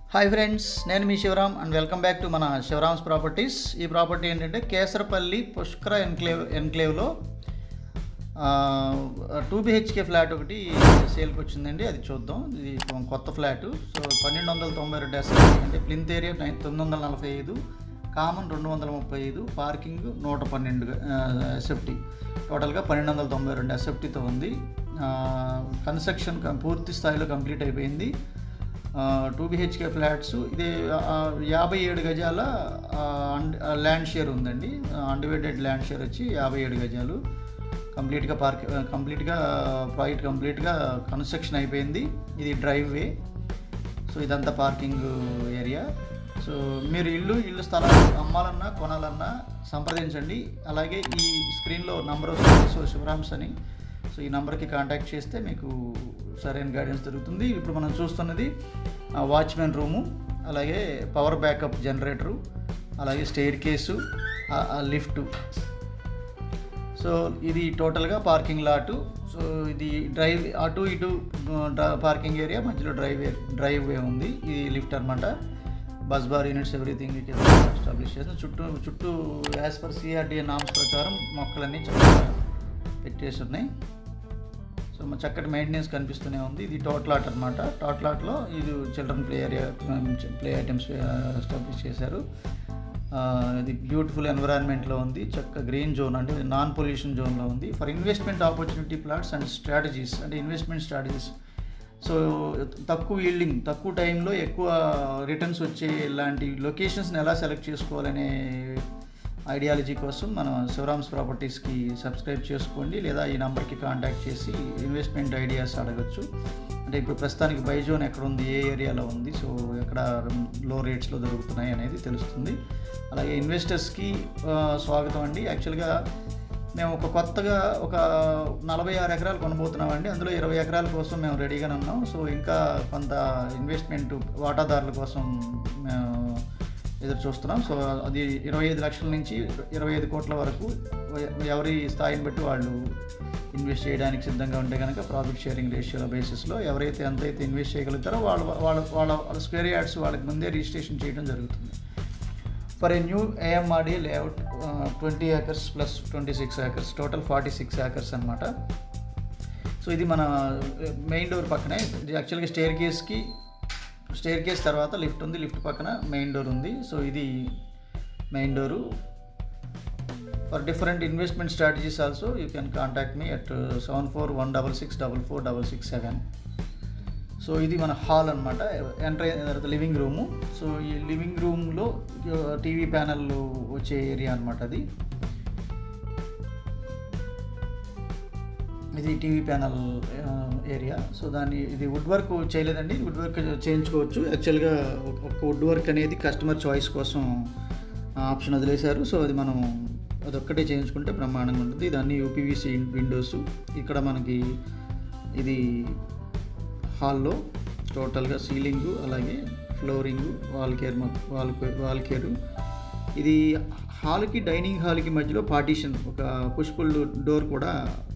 hi friends నేను మీ Shivaram and welcome back to మన శివరామ్స్ ప్రాపర్టీస్ ఈ ప్రాపర్టీ ఏంటంటే కేసరపల్లి పుష్కర ఎన్క్లేవ్ ఎన్క్లేవ్లో టూ బిహెచ్కే ఫ్లాట్ ఒకటి సేల్కి వచ్చిందండి అది చూద్దాం ఇది కొత్త ఫ్లాట్ సో పన్నెండు వందల తొంభై రెండు ఎస్ఎఫ్టీ అంటే ప్లింత్ ఏరియా నైన్ తొమ్మిది వందల నలభై ఐదు కామన్ రెండు వందల ముప్పై ఐదు పార్కింగ్ నూట పన్నెండు ఎస్ఎఫ్టీ టోటల్గా పన్నెండు వందల తొంభై రెండు ఎస్ఎఫ్టీతో ఉంది కన్స్ట్రక్షన్ పూర్తి స్థాయిలో కంప్లీట్ అయిపోయింది టూ బిహెచ్కే ఫ్లాట్స్ ఇది ఆ, యాభై ఏడు గజాల ఆ, అండ్- ఆ, ల్యాండ్ షేర్ ఉందండి అన్డివైడెడ్ ల్యాండ్ షేర్ వచ్చి యాభై ఏడు గజాలు కంప్లీట్గా పార్క్ కంప్లీట్గా ప్రాజెక్ట్ కంప్లీట్గా కన్స్ట్రక్షన్ అయిపోయింది ఇది డ్రైవ్ వే సో ఇదంతా పార్కింగ్ ఏరియా సో మీరు ఇల్లు ఇల్లు స్థలాలు అమ్మాలన్నా కొనాలన్నా సంప్రదించండి అలాగే ఈ స్క్రీన్లో నంబర్ వస్తుంది సో శివరామ్స్ అని సో ఈ నెంబర్కి కాంటాక్ట్ చేస్తే మీకు సరైన గైడెన్స్ దొరుకుతుంది ఇప్పుడు మనం చూస్తున్నది వాచ్మెన్ రూము అలాగే పవర్ బ్యాకప్ జనరేటరు అలాగే స్టెయిర్ కేసు లిఫ్ట్ సో ఇది టోటల్గా పార్కింగ్ లాటు సో ఇది డ్రైవ్ అటు ఇటు పార్కింగ్ ఏరియా మధ్యలో డ్రైవ్ డ్రైవ్ వే ఉంది ఇది లిఫ్ట్ అనమాట bus bar units everything establish చేసిన చుట్టూ చుట్టూ యాజ్ పర్ సిఆర్డిఏ నామ్స్ ప్రకారం మొక్కలన్నీ చక్కగా పెట్టేసి ఉన్నాయి సో మా చక్కటి మెయింటెనెన్స్ కనిపిస్తూనే ఉంది ఇది టోటల్ ఆట్ అనమాట టోటల్ ఆట్లో ఇది children play area play items establish చేశారు ఆ, ఇది బ్యూటిఫుల్ ఎన్విరాన్మెంట్లో ఉంది చక్క గ్రీన్ జోన్ అంటే నాన్ పొల్యూషన్ జోన్లో ఉంది for investment opportunity plots and strategies అంటే ఇన్వెస్ట్మెంట్ స్ట్రాటజీస్ సో తక్కువ ఈల్డింగ్ తక్కువ టైంలో ఎక్కువ రిటర్న్స్ వచ్చే ఇలాంటి లొకేషన్స్ని ఎలా సెలెక్ట్ చేసుకోవాలనే ఐడియాలజీ కోసం మనం శివరామ్స్ ప్రాపర్టీస్కి సబ్స్క్రైబ్ చేసుకోండి లేదా ఈ నెంబర్కి కాంటాక్ట్ చేసి ఇన్వెస్ట్మెంట్ ఐడియాస్ అడగచ్చు అంటే ఇప్పుడు ప్రస్తుతానికి బై జోన్ ఎక్కడ ఉంది ఏ ఏరియాలో ఉంది సో ఎక్కడ లో రేట్స్లో దొరుకుతున్నాయి అనేది తెలుస్తుంది అలాగే ఇన్వెస్టర్స్కి ఆ, స్వాగతం అండి యాక్చువల్గా మేము ఒక కొత్తగా ఒక నలభై ఆరు ఎకరాలు కొనబోతున్నామండి అందులో ఇరవై ఎకరాల కోసం మేము రెడీగానే ఉన్నాం సో ఇంకా కొంత ఇన్వెస్ట్మెంట్ వాటాదారుల కోసం మేము ఎదురు చూస్తున్నాం సో అది ఇరవై ఐదు లక్షల నుంచి ఇరవై ఐదు కోట్ల వరకు ఎ- ఎవరి స్థాయిని బట్టి వాళ్ళు ఇన్వెస్ట్ చేయడానికి సిద్ధంగా ఉంటే కనుక ప్రాఫిట్ షేరింగ్ రేషియోల బేసిస్లో ఎవరైతే ఎంతైతే ఇన్వెస్ట్ చేయగలుగుతారో వాళ్ళ వాళ్ళ వాళ్ళ వాళ్ళ స్క్వేర్ యార్డ్స్ వాళ్ళకి ముందే రిజిస్ట్రేషన్ చేయడం జరుగుతుంది for a new AMRD layout twenty acres plus twenty six acres total forty six acres అనమాట సో ఇది మన మెయిన్ డోర్ పక్కనే ఇది యాక్చువల్గా స్టేర్ కేస్కి స్టేర్ కేస్ తర్వాత లిఫ్ట్ ఉంది లిఫ్ట్ పక్కన మెయిన్ డోర్ ఉంది సో ఇది main door for different investment strategies also you can contact me at seven four one double six double four double six seven so ఇది మన hall అనమాట enter అయిన తర్వాత లివింగ్ రూము సో ఈ living రూమ్లో TV panel వచ్చే area అనమాట అది ఇది టీవీ ప్యానల్ ఏరియా సో దాన్ని ఇది వుడ్ వర్క్ చేయలేదండి వుడ్ వర్క్ చేయించుకోవచ్చు యాక్చువల్గా ఒక వుడ్ వర్క్ అనేది కస్టమర్ చాయిస్ కోసం ఆప్షన్ వదిలేశారు సో అది మనం అదొక్కటే చేయించుకుంటే బ్రహ్మాండంగా ఉంటుంది ఇది అన్ని యూపీవీసీ విండోస్ ఇక్కడ మనకి ఇది హాల్లో టోటల్గా సీలింగు అలాగే flooring wall care wall wall care ఇది హాల్కి డైనింగ్ హాల్కి మధ్యలో పార్టీషన్ ఒక పుష్పుల్ డోర్ కూడా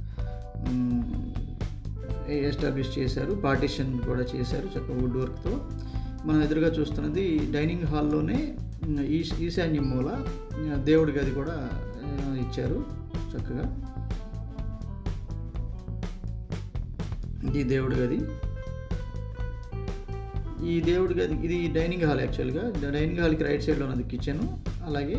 ఎస్టాబ్లిష్ చేశారు పార్టీషన్ కూడా చేశారు చక్కగా వుడ్ వర్క్తో మనం ఎదురుగా చూస్తున్నది డైనింగ్ హాల్లోనే ఉమ్, ఈశ్ ఈశాన్యం మూల ఉమ్, దేవుడి గది కూడా ఆ, ఇచ్చారు చక్కగా ఇది దేవుడి గది ఈ దేవుడి గది ఇది డైనింగ్ హాల్ యాక్చువల్గా డైనింగ్ హాల్కి రైట్ సైడ్లో ఉన్నది కిచెన్ అలాగే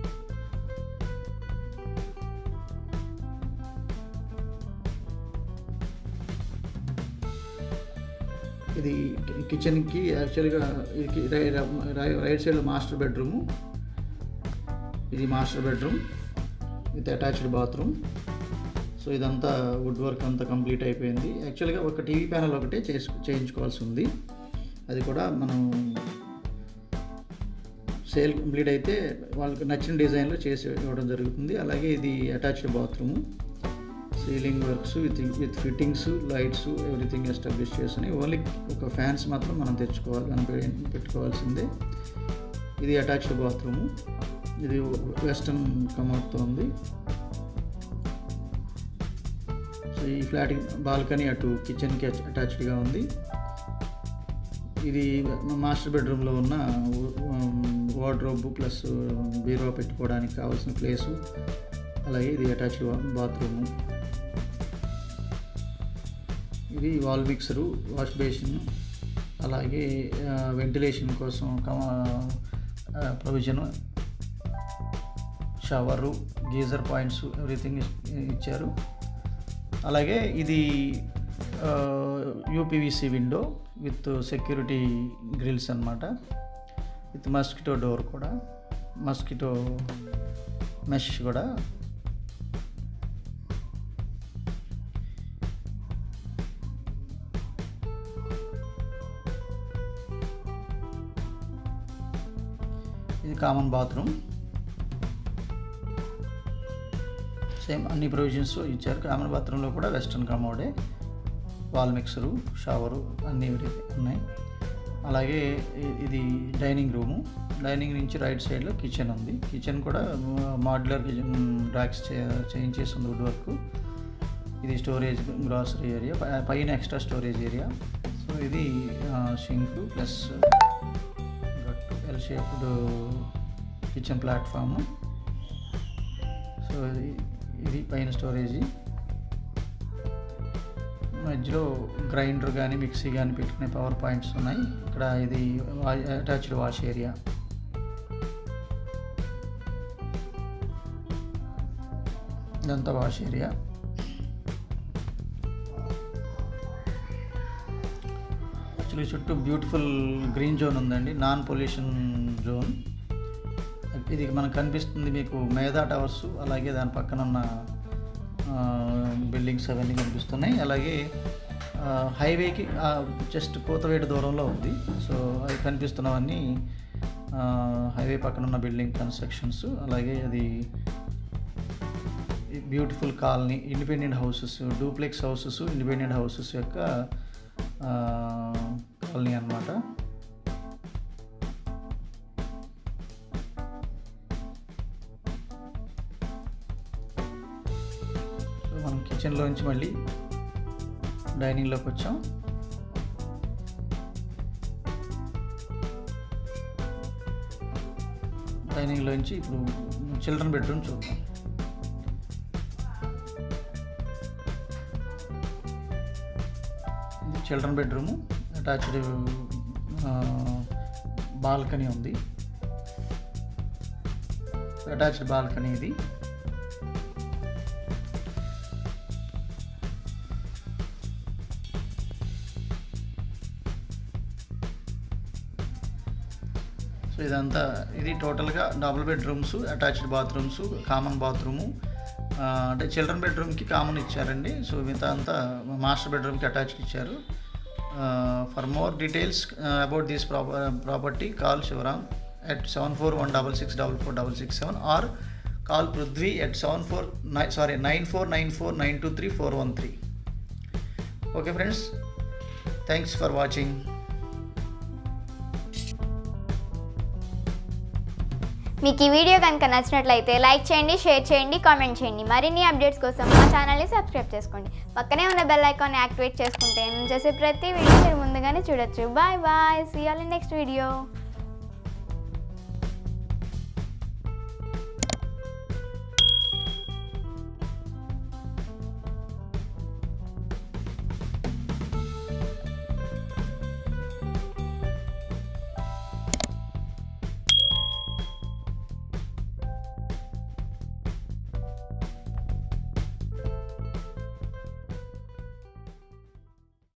ఇది కిచెన్కి యాక్చువల్గా ఇది రై- రై- రైట్ సైడ్లో మాస్టర్ బెడ్రూము ఇది master bedroom with attached bathroom so ఇదంతా వుడ్ వర్క్ అంతా కంప్లీట్ అయిపోయింది యాక్చువల్గా ఒక టీవీ ప్యానల్ ఒకటే చేసు చేయించుకోవాల్సి ఉంది అది కూడా మనం సేల్ కంప్లీట్ అయితే వాళ్ళకి నచ్చిన డిజైన్లో చేసి ఇవ్వడం జరుగుతుంది అలాగే ఇది attached bathroom ceiling works with with fittings lights everything establish చేస్తున్నాయి ఓన్లీ ఒక ఫ్యాన్స్ మాత్రం మనం తెచ్చుకోవాలి మనం పె- పెట్టుకోవాల్సిందే ఇది అటాచ్డ్ బాత్రూము ఇది వెస్టర్న్ కమౌట్తో ఉంది సో ఈ ఫ్లాట్ బాల్కనీ అటు కిచెన్కి అటాచ్డ్గా ఉంది ఇది మాస్టర్ బెడ్రూమ్లో ఉన్న వార్డ్రోబ్ ప్లస్ బీరో పెట్టుకోవడానికి కావాల్సిన ప్లేసు అలాగే ఇది అటాచ్డ్ బాత్రూము ఇది వాల్ మిక్సరు వాష్ బేసిన్ అలాగే వెంటిలేషన్ కోసం provision shower geyser points everything ఇచ్చారు అలాగే ఇది UPVC window with security grills అనమాట విత్ మస్కిటో డోర్ కూడా మస్కిటో మెష్ కూడా ఇది కామన్ బాత్రూమ్ సేమ్ అన్ని ప్రొవిజన్స్ ఇచ్చారు కామన్ బాత్రూంలో కూడా western commode wall mixer shower అన్నీ ఉన్నాయి అలాగే ఇ- ఇది డైనింగ్ రూము డైనింగ్ నుంచి రైట్ సైడ్లో కిచెన్ ఉంది కిచెన్ కూడా మాడ్యులర్ కిచెన్ ర్యాక్స్ చేయించేసి ఉంది వుడ్ వర్క్ ఇది స్టోరేజ్ గ్రాసరీ ఏరియా పై- పైన ఎక్స్ట్రా స్టోరేజ్ ఏరియా సో ఇది sink plus L shaped kitchen platform so ఇది ఇది పైన స్టోరేజీ మధ్యలో గ్రైండర్ కానీ మిక్సీ కానీ పెట్టుకునే పవర్ పాయింట్స్ ఉన్నాయి ఇక్కడ ఇది అటాచ్డ్ వాష్ ఏరియా ఇదంతా వాష్ ఏరియా యాక్చువల్లీ చుట్టూ బ్యూటిఫుల్ గ్రీన్ జోన్ ఉందండి నాన్ పొల్యూషన్ జోన్ ఇది మనకు కనిపిస్తుంది మీకు మేధా టవర్స్ అలాగే దాని పక్కన ఉన్న బిల్డింగ్స్ అవన్నీ కనిపిస్తున్నాయి అలాగే ఆ, హైవేకి ఆ, జస్ట్ కోతవేటు దూరంలో ఉంది సో అవి కనిపిస్తున్నవన్నీ ఆ, హైవే పక్కన ఉన్న బిల్డింగ్ కన్స్ట్రక్షన్స్ అలాగే అది beautiful colony independent houses duplex houses independent houses యొక్క ఆ, కాలనీ అన్నమాట సో మనం కిచెన్లోంచి మళ్ళీ డైనింగ్లోకి వచ్చాం డైనింగ్లోంచి ఇప్పుడు చిల్డ్రన్ బెడ్రూమ్ చూద్దాం ఇది చిల్డ్రన్ బెడ్రూము అటాచ్డ్ బాల్కనీ ఉంది అటాచ్డ్ బాల్కనీ ఇది సో ఇదంతా ఇది టోటల్గా double bedrooms attached bathrooms common bathroom ఆ, అంటే చిల్డ్రన్ బెడ్రూమ్కి కామన్ ఇచ్చారండి సో మిగతా అంతా మాస్టర్ బెడ్రూమ్కి అటాచ్డ్ ఇచ్చారు for more details about this property call Shivaram at seven four one double six double four double six seven or call Prithvi at seven four nine sorry nine four nine four nine two three four one three okay friends thanks for watching మీకు ఈ video కనుక నచ్చినట్లయితే like చేయండి share చేయండి comment చేయండి మరిన్ని updates కోసం మా ఛానల్ని సబ్స్క్రైబ్ చేసుకోండి పక్కనే ఉన్న బెల్ ఐకాన్ని యాక్టివేట్ చేసుకుంటే నేను చేసే ప్రతి వీడియో మీరు ముందుగానే చూడొచ్చు bye bye see all in next video